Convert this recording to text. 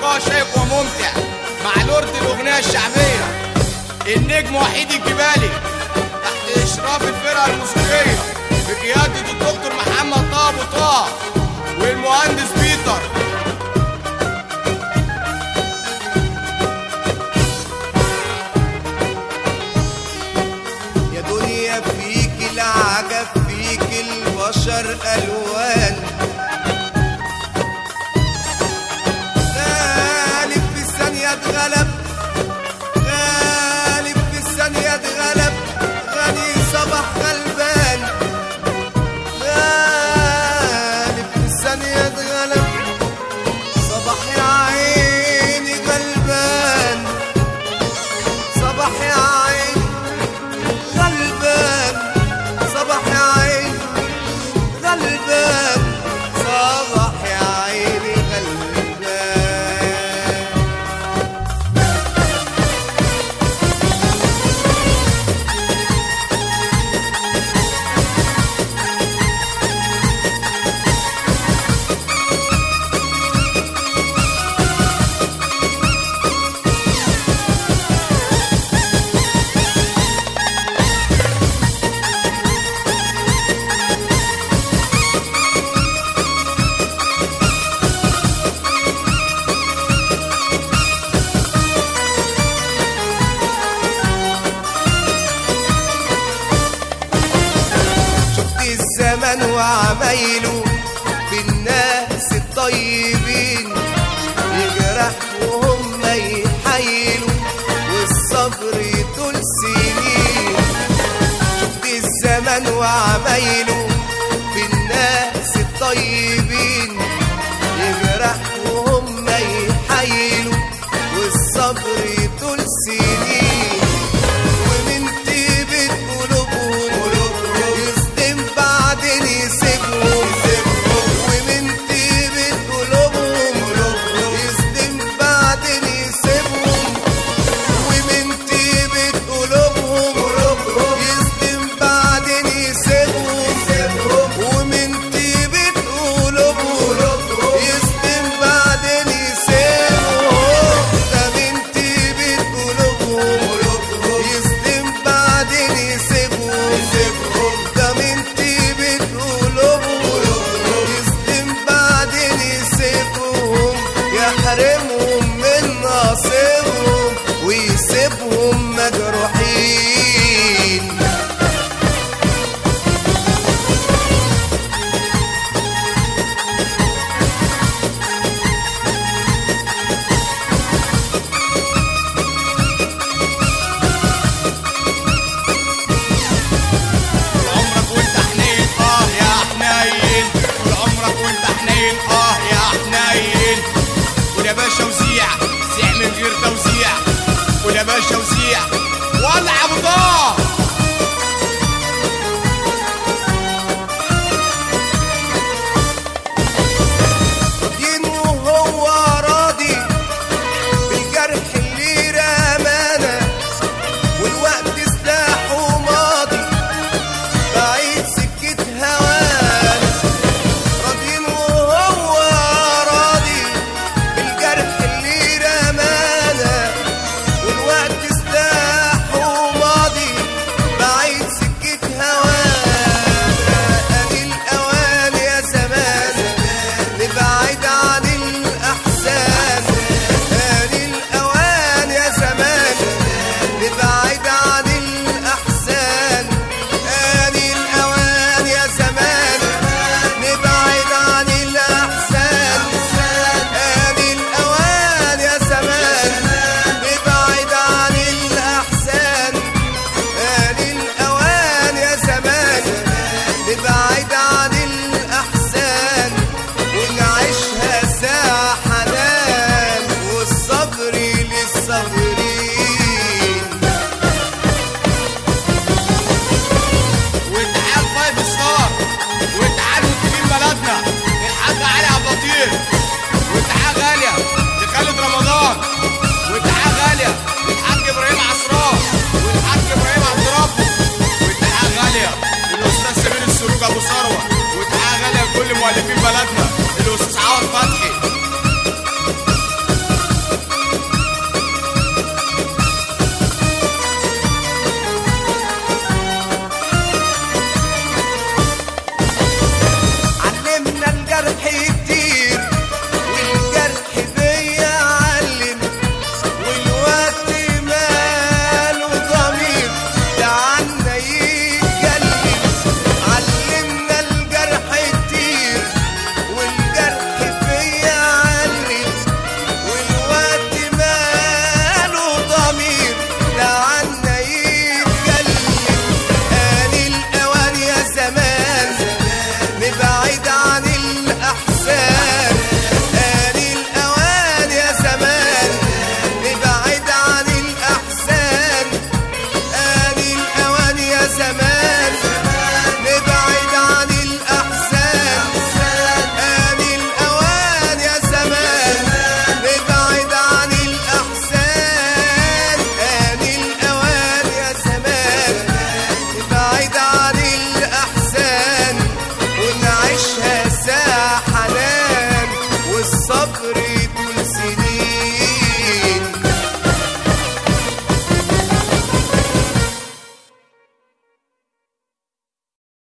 ولقاء شيق وممتع مع لورد الأغنية الشعبية النجم وحيد الجبالي تحت إشراف الفرقة الموسيقية بقيادة الدكتور محمد طه أبو طه والمهندس بيتر يا دنيا فيك العجب فيك البشر ألوان غالب في الثانية اتغلب غالب في الثانية اتغلب غني صباح غلبان غالب في الثانية اتغلب صباح يا عيني غلبان صباح يا عيني غلبان صباح يا عيني غلبان صباح يا عيني غلبان شفت الزمن وعمايله في الناس الطيبين يجرح وهم يحايلوا والصبر يطول سنين شفت الزمن وعمايله في الناس الطيبين يجرح وهم يحايلوا والصبر يطول سنين ومن طيبة قلوبهم يصدم بعدين يسيبهم ومن طيبة قلوبهم يصدم بعدين يسيبهم ومن طيبة قلوبهم يصدم بعدين يسيبهم ومن طيبة قلوبهم يصدم بعدين يسيبهم ده من طيبة قلوبهم يصدم بعدين يسيبهم ده من طيبة قلوبهم يصدم بعدين يسيبهم يحرمهم من نصيبهم ويسيبهم مجروحين طول عمرك وانت حنين اه يا حنين طول عمرك وانت حنين اه يا حنين قول يا باشا وزيع زيع من غير توزيع قول يا باشا وزيع ولع ابو طه